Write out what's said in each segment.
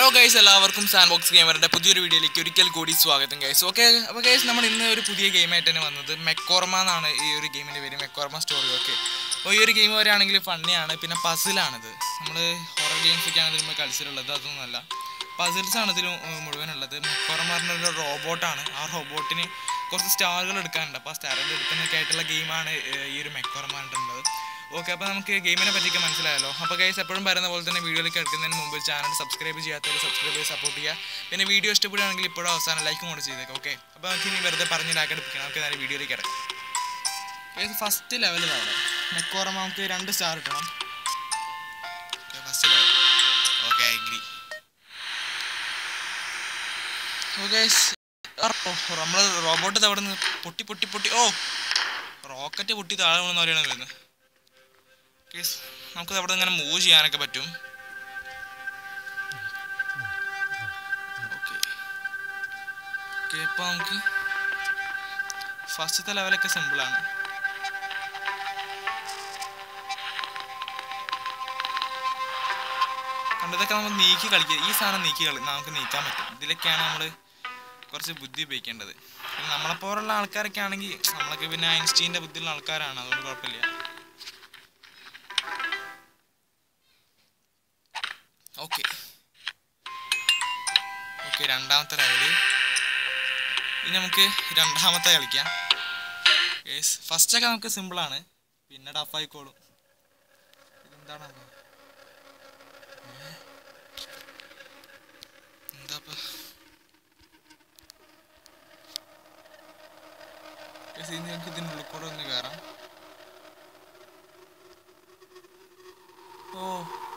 Hello guys എല്ലാവർക്കും sand box ഗെയിമറിന്റെ പുതിയൊരു വീഡിയോയിലേക്ക് ഒരിക്കൽ കൂടി സ്വാഗതം ഗൈസ് ഓക്കെ അപ്പോൾ ഗൈസ് നമ്മൾ ഇന്ന് ഒരു പുതിയ ഗെയിമായിട്ട് തന്നെ വന്നത് മെക്കോർമ എന്നാണ് ഈ ഒരു ഗെയിമിൻ്റെ പേര് മെക്കോർമ സ്റ്റോറി ഓക്കെ അപ്പോൾ ഈ ഒരു ഗെയിം വരെയാണെങ്കിൽ ഫണ്ണിയാണ് പിന്നെ പസിലാണിത് നമ്മൾ ഹൊറർ ഗെയിംസ് ഒക്കെയാണ് ഇതിൽ കളിച്ചിട്ടുള്ളത് അതൊന്നുമല്ല പസിൽസ് ആണ് ഇതിൽ മുഴുവനുള്ളത് മെക്കോർമ പറഞ്ഞ ഒരു റോബോട്ടാണ് ആ റോബോട്ടിന് കുറച്ച് സ്റ്റാറുകൾ എടുക്കാനുണ്ട് അപ്പോൾ ആ സ്റ്റാറുകൾ എടുക്കുന്നൊക്കെ ആയിട്ടുള്ള ഗെയിമാണ് ഈ ഒരു മെക്കോർമ ഉള്ളത് ഓക്കെ അപ്പോൾ നമുക്ക് ഗെയിമിനെ പറ്റിയൊക്കെ മനസ്സിലായല്ലോ അപ്പോൾ ഗൈസ് എപ്പോഴും പറയുന്ന പോലെ തന്നെ വീഡിയോയിലേക്ക് എടുക്കുന്നതിന് മുമ്പ് ചാനൽ സബ്സ്ക്രൈബ് ചെയ്യാത്തവർ സബ്സ്ക്രൈബ് ചെയ്ത് സപ്പോർട്ട് ചെയ്യുക പിന്നെ വീഡിയോ ഇഷ്ടപ്പെടുകയാണെങ്കിൽ ഇപ്പോഴും അവസാനം ലൈക്കും കൂടെ ചെയ്തേക്കാം ഓക്കെ അപ്പോൾ നമുക്ക് ഇനി വെറുതെ പറഞ്ഞ് ലാക്കടിപ്പിക്കണം നമുക്ക് നേരെ വീഡിയോയിലേക്ക് കിടക്കാം ഇത് ഫസ്റ്റ് ലെവലിൽ അവിടെ മെക്കോറം നമുക്ക് രണ്ട് സ്റ്റാർ കിട്ടണം first level okay agree okay നമ്മൾ റോബോട്ട് അവിടെ നിന്ന് പൊട്ടി പൊട്ടി പൊട്ടി ഓ റോക്കറ്റ് പൊട്ടി താഴെ വീണെന്ന് പറയുന്നത് വരുന്നത് കേസ് നമുക്ക് അവിടെ ഇങ്ങനെ മൂവ് ചെയ്യാനൊക്കെ പറ്റും ഓക്കെ ഓക്കെ അപ്പോൾ നമുക്ക് ഫസ്റ്റത്തെ ലെവലൊക്കെ സിമ്പിളാണ് കണ്ടതൊക്കെ നമ്മൾ നീക്കി കളിക്കുക ഈ സാധനം നീക്കി കളി നമുക്ക് നീക്കാൻ പറ്റും ഇതിലൊക്കെയാണ് നമ്മൾ കുറച്ച് ബുദ്ധി ഉപയോഗിക്കേണ്ടത് പിന്നെ നമ്മളെപ്പോലുള്ള ആൾക്കാരൊക്കെ ആണെങ്കിൽ നമ്മളൊക്കെ പിന്നെ ഐൻസ്റ്റീൻ്റെ ബുദ്ധിയുള്ള ആൾക്കാരാണ് അതുകൊണ്ട് കുഴപ്പമില്ല ഓക്കെ ഓക്കെ രണ്ടാമത്തെ ലെവല് ഇനി നമുക്ക് രണ്ടാമത്തെ കളിക്കാം യെസ് ഫസ്റ്റൊക്കെ നമുക്ക് സിമ്പിളാണ് പിന്നെ ടഫായിക്കോളും ഇതെന്താണ് എന്താ ഇനി നമുക്ക് ഇതിൻ്റെ ഉള്ളിൽ കൂടെ ഒന്ന് കയറാം ഓ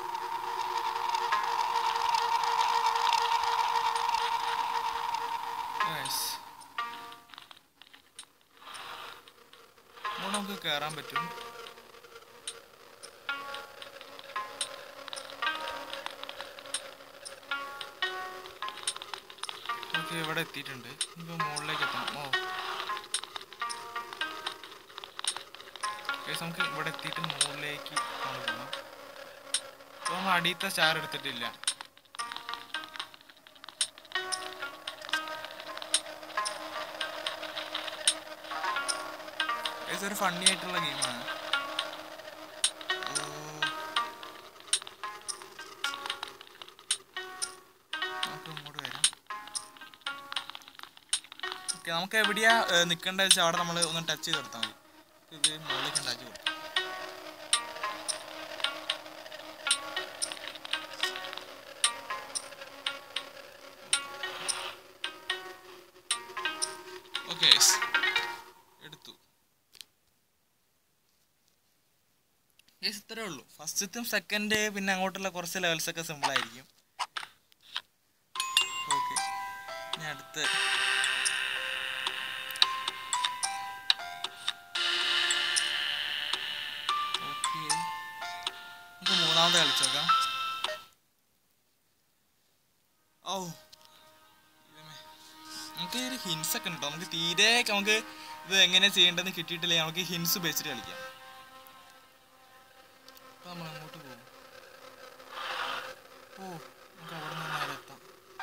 നൈസ് ഇവിടെ നമുക്ക് കയറാൻ പറ്റും ഓക്കെ ഇവിടെ എത്തിയിട്ടുണ്ട് ഇപ്പൊ മുകളിലേക്ക് എത്തണം ഓ Guys, നമുക്ക് ഇവിടെ എത്തിയിട്ട് മുകളിലേക്ക് പോകണം അപ്പോൾ നമ്മൾ അടിയത്തെ സ്റ്റാർ എടുത്തിട്ടില്ല ഇതൊരു ഫണ്ണി ആയിട്ടുള്ള ഗെയിമാണ് നമുക്ക് ഇങ്ങോട്ട് വരാം ഓക്കെ നമുക്ക് എവിടെയാ നിൽക്കേണ്ടത് വെച്ചാൽ അവിടെ നമ്മൾ ഒന്ന് ടച്ച് ചെയ്ത് കൊടുത്താൽ മതി ഇത് മുകളിലേക്ക് ഉണ്ടാക്കി കൊടുക്കും ഓക്കെ എടുത്തു ഗൈസ് ഇത്രേ ഉള്ളൂ ഫസ്റ്റത്തും സെക്കൻഡ് പിന്നെ അങ്ങോട്ടുള്ള കുറച്ച് ലെവൽസ് ഒക്കെ സിമ്പിൾ ആയിരിക്കും ഓക്കെ ഇനി അടുത്ത് ഓക്കെ നമുക്ക് മൂന്നാമത് കളിച്ചു നോക്കാം ഓ ഇവനെ. നമുക്ക് ഒരു ഹിൻസ് ഒക്കെ ഉണ്ടോ നമുക്ക് തീരെ നമുക്ക് ഇത് എങ്ങനെ ചെയ്യേണ്ടതെന്ന് കിട്ടിയിട്ടില്ല നമുക്ക് ഹിൻസ് ഉപയോഗിച്ചിട്ട് കളിക്കാം അപ്പൊ നമ്മൾ അങ്ങോട്ട് പോകും ഓ നമുക്ക് അവിടെ നിന്ന് നേരെ എത്താം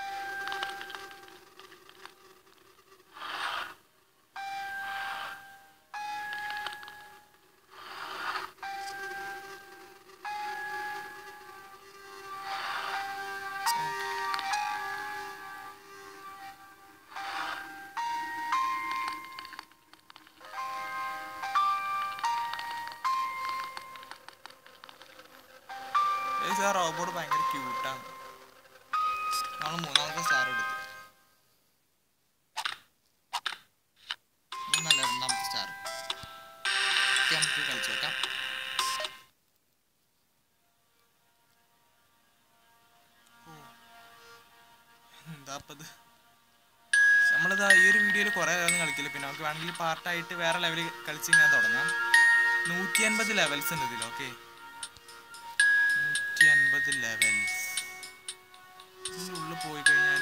ഗൈസ്, ആ റോബോട്ട് ഭയങ്കര ക്യൂട്ടാണ് നമ്മൾ മൂന്നാമത്തെ സ്റ്റാർ എടുത്തു മൂന്നല്ല രണ്ടാമത്തെ സ്റ്റാർ നമുക്ക് കളിച്ചു നോക്കാം ഓ. എന്താപ്പത് നമ്മളിതാ ഈ ഒരു വീഡിയോയിൽ കുറേ ലെവൽ കളിക്കില്ല പിന്നെ നമുക്ക് വേണമെങ്കിൽ പാർട്ടായിട്ട് വേറെ ലെവലിൽ കളിച്ച് ഞാൻ തുടങ്ങാം നൂറ്റി അൻപത് ലെവൽസ് ഉണ്ട് ഇതിൽ ഓക്കെ നൂറ്റി അൻപത് ലെവൽസ് ഇതിൻ്റെ ഉള്ളിൽ പോയി കഴിഞ്ഞാൽ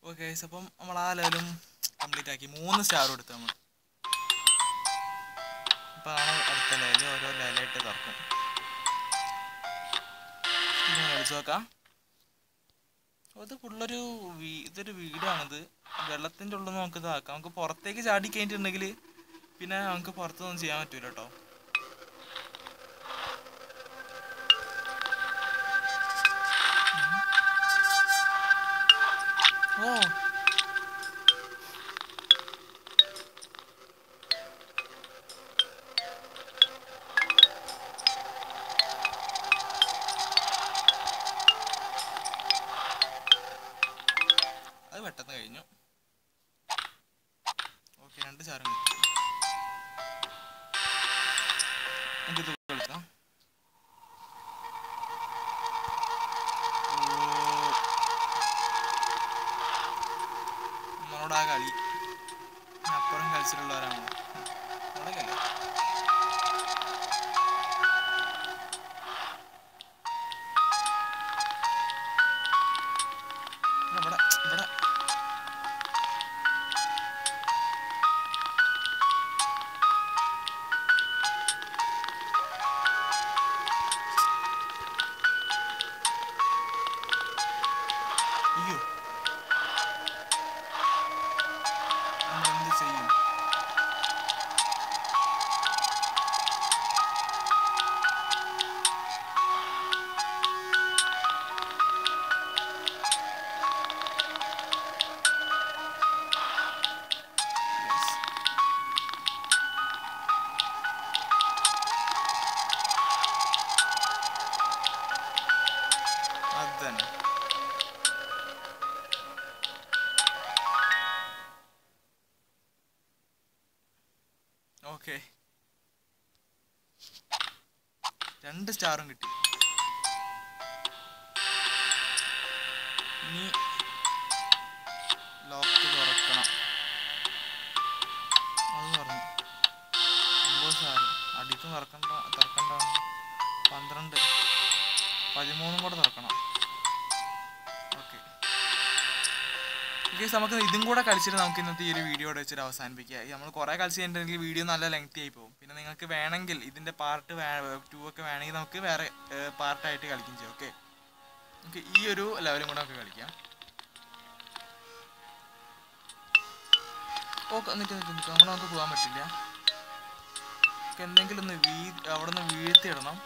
ഓക്കെ ഗൈസ് അപ്പം നമ്മൾ ആ ലെവലും കംപ്ലീറ്റ് ആക്കി മൂന്ന് സ്റ്റാർ കൊടുത്തു നമ്മൾ അപ്പോൾ ആണ് അടുത്ത ലെവൽ ഓരോ ലെവലായിട്ട് തുറക്കും ഇത് കളിച്ചു നോക്കാം അത് ഫുള്ളൊരു വീ- ഇതൊരു വീടാണിത് വെള്ളത്തിൻ്റെ ഉള്ളിൽ നമുക്ക് ഇതാക്കാം നമുക്ക് പുറത്തേക്ക് ചാടി കഴിഞ്ഞിട്ടുണ്ടെങ്കിൽ പിന്നെ നമുക്ക് പുറത്തൊന്നും ചെയ്യാൻ പറ്റൂല കേട്ടോ ഓ അത് പെട്ടെന്ന് കഴിഞ്ഞു ഓക്കെ രണ്ട് ചാറും കിട്ടി നമുക്കിത് കളിക്കാം ഓ. നമ്മളോട് ആ കളി ഇനി അപ്പുറം കളിച്ചിട്ടുള്ളവരാണ് നമ്മുടെ കളി ഇവിടെ ഇവിടെ അയ്യോ നമ്മൾ എന്ത് ചെയ്യും Yes. അത് തന്നെ ഓക്കെ രണ്ട് സ്റ്റാറും കിട്ടി ഇനി ലോക്ക് തുറക്കണം അത് തുറന്നു ഒമ്പത് സ്റ്റാർ അടിക്കും തുറക്കണ്ട തുറക്കണ്ട പന്ത്രണ്ട് പതിമൂന്നും കൂടെ തുറക്കണം ഓക്കെ ഗൈസ് നമുക്ക് ഇതും കൂടെ കളിച്ചിട്ട് നമുക്ക് ഇന്നത്തെ ഈ ഒരു വീഡിയോ വെച്ചിട്ട് അവസാനിപ്പിക്കുക ഈ നമ്മൾ കുറേ കളിച്ച് കഴിഞ്ഞിട്ടുണ്ടെങ്കിൽ വീഡിയോ നല്ല ലെങ്തി ആയി പോകും പിന്നെ നിങ്ങൾക്ക് വേണമെങ്കിൽ ഇതിൻ്റെ പാർട്ട് ടു ഒക്കെ വേണമെങ്കിൽ നമുക്ക് വേറെ പാർട്ടായിട്ട് കളിക്കും ചെയ്യാം ഓക്കെ നമുക്ക് ഈ ഒരു ലെവലും കൂടെ നമുക്ക് കളിക്കാം ഓക്കെ നിൽക്ക് നിൽക്ക് നിൽക്ക് അങ്ങനെ നമുക്ക് പോകാൻ പറ്റില്ല നമുക്ക് എന്തെങ്കിലും ഒന്ന് വീ അവിടെ നിന്ന് വീഴ്ത്തിയിടണം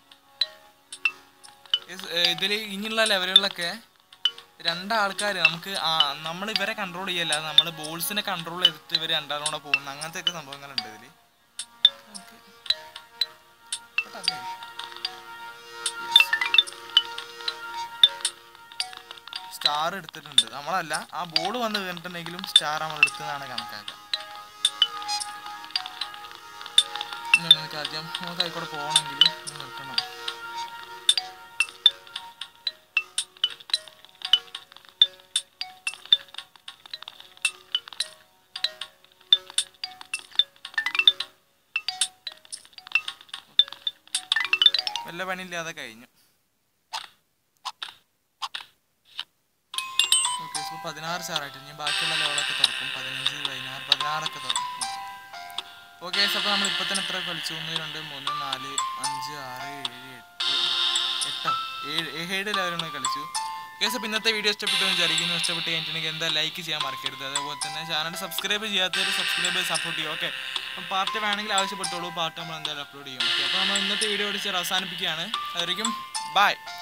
ഇതിൽ ഇനിയുള്ള ലെവലുകളിലൊക്കെ രണ്ടാൾക്കാർ നമുക്ക് നമ്മൾ ഇവരെ കൺട്രോൾ ചെയ്യല്ല നമ്മൾ ബോൾസിനെ കൺട്രോൾ ചെയ്തിട്ട് ഇവർ രണ്ടാളും കൂടെ പോകുന്ന അങ്ങനത്തെ ഒക്കെ സംഭവങ്ങളുണ്ട് ഇതിൽ സ്റ്റാർ എടുത്തിട്ടുണ്ട് നമ്മളല്ല ആ ബോൾ വന്ന് വീണിട്ടുണ്ടെങ്കിലും സ്റ്റാർ നമ്മൾ എടുത്തതാണ് കണക്കാക്കുക ഇനി നമുക്ക് ആദ്യം നമുക്ക് ആയിക്കോട്ടെ പോകണമെങ്കിൽ നിർത്തണം വല്ല പണിയില്ലാതെ കഴിഞ്ഞു ഓക്കെ ഇപ്പോൾ പതിനാറ് സ്റ്റാറായിട്ട് ഇനി ബാക്കിയുള്ള ലെവലൊക്കെ തുറക്കും പതിനഞ്ച് പതിനാറ് പതിനാറൊക്കെ തുറക്കും ഓക്കെ അപ്പോൾ നമ്മൾ ഇപ്പോൾ തന്നെ എത്ര കളിച്ചു ഒന്ന് രണ്ട് മൂന്ന് നാല് അഞ്ച് ആറ് ഏഴ് എട്ട് എട്ടോ ഏഴ് ഏഴ് ലെവലുകൾ കളിച്ചു കേസ് അപ്പോൾ ഇന്നത്തെ വീഡിയോ ഇഷ്ടപ്പെട്ടു എന്ന് വിചാരിക്കുന്നു ഇഷ്ടപ്പെട്ട് കഴിഞ്ഞിട്ടുണ്ടെങ്കിൽ എന്താ ലൈക്ക് ചെയ്യാൻ മറക്കരുത് അതേപോലെ തന്നെ ചാനൽ സബ്സ്ക്രൈബ് ചെയ്യാത്തവർ സബ്സ്ക്രൈബ് സപ്പോർട്ട് ചെയ്യും ഓക്കെ അപ്പം പാർട്ട് വേണമെങ്കിൽ ആവശ്യപ്പെട്ടുള്ളൂ പാർട്ട് നമ്മൾ എന്തായാലും അപ്ലോഡ് ചെയ്യും ഓക്കെ അപ്പോൾ നമ്മൾ ഇന്നത്തെ വീഡിയോ വിളിച്ച് അവസാനിപ്പിക്കുകയാണ് അതായിരിക്കും ബൈ